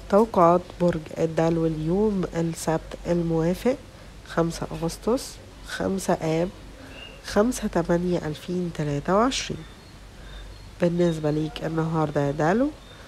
توقعات برج الدلو اليوم السبت الموافق خمسة أغسطس خمسة آب خمسة تمانية ألفين تلاتة وعشرين بالنسبة ليك النهاردة يا دالو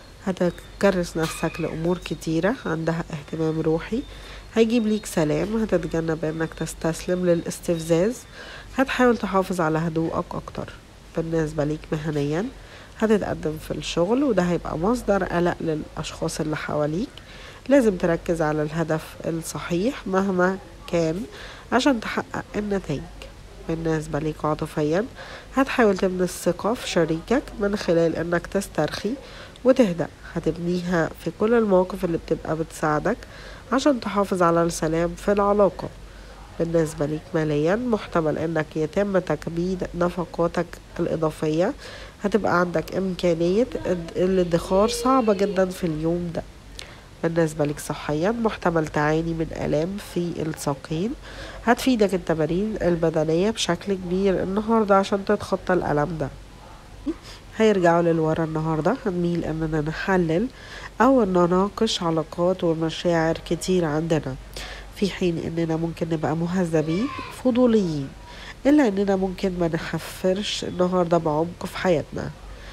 هتكرس نفسك لأمور كتيرة عندها اهتمام روحي هيجيب ليك سلام هتتجنب انك تستسلم للاستفزاز هتحاول تحافظ على هدوءك اكتر بالنسبة ليك مهنيا هتتقدم في الشغل وده هيبقى مصدر قلق للأشخاص اللي حواليك لازم تركز على الهدف الصحيح مهما كان عشان تحقق النتائج بالنسبة ليك عاطفيا هتحاول تبني الثقة في شريكك من خلال انك تسترخي وتهدأ هتبنيها في كل المواقف اللي بتبقى بتساعدك عشان تحافظ على السلام في العلاقة بالنسبة ليك ماليا محتمل انك يتم تكبيد نفقاتك الإضافية هتبقى عندك إمكانية الادخار صعبة جدا في اليوم ده بالنسبة لك صحيا محتمل تعاني من آلام في الساقين هتفيدك التمارين البدنية بشكل كبير النهاردة عشان تتخطى الألم ده هيرجعوا للورا النهاردة هنميل اننا نحلل او نناقش علاقات ومشاعر كتير عندنا في حين اننا ممكن نبقى مهذبين فضوليين الا اننا ممكن ما نحفرش النهاردة بعمق في حياتنا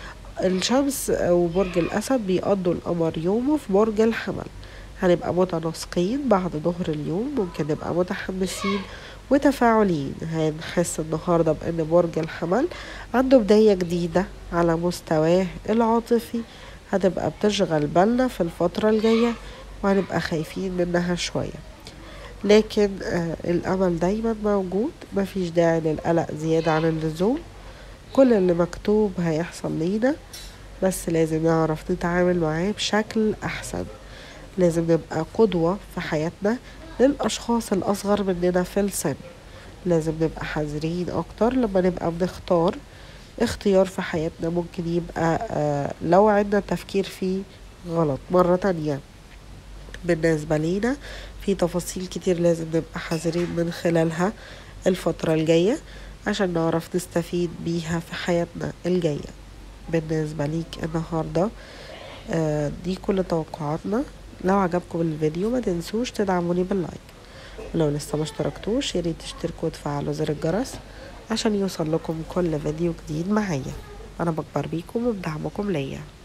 الشمس وبرج الاسد بيقضوا القمر يومه في برج الحمل هنبقى متناسقين بعد ظهر اليوم ممكن نبقى متحمسين وتفاعليين هنحس النهاردة بأن برج الحمل عنده بداية جديدة على مستواه العاطفي هتبقى بتشغل بالنا في الفترة الجاية وهنبقى خايفين منها شوية لكن آه الأمل دايما موجود مفيش داعي للقلق زيادة عن اللزوم كل اللي مكتوب هيحصل لينا بس لازم نعرف نتعامل معاه بشكل أحسن لازم نبقى قدوة في حياتنا للأشخاص الأصغر مننا في السن لازم نبقى حذرين أكتر لما نبقى بنختار اختيار في حياتنا ممكن يبقى آه لو عندنا تفكير فيه غلط مرة تانية بالنسبة لينا في تفاصيل كتير لازم نبقى حذرين من خلالها الفترة الجاية عشان نعرف نستفيد بيها في حياتنا الجاية بالنسبة ليك النهاردة آه دي كل توقعاتنا لو عجبكم الفيديو ما تنسوش تدعموني باللايك ولو لسه ما اشتركتوش ياريت تشتركوا وتفعلوا زر الجرس عشان يوصل لكم كل فيديو جديد معايا انا بكبر بيكم وبدعمكم ليا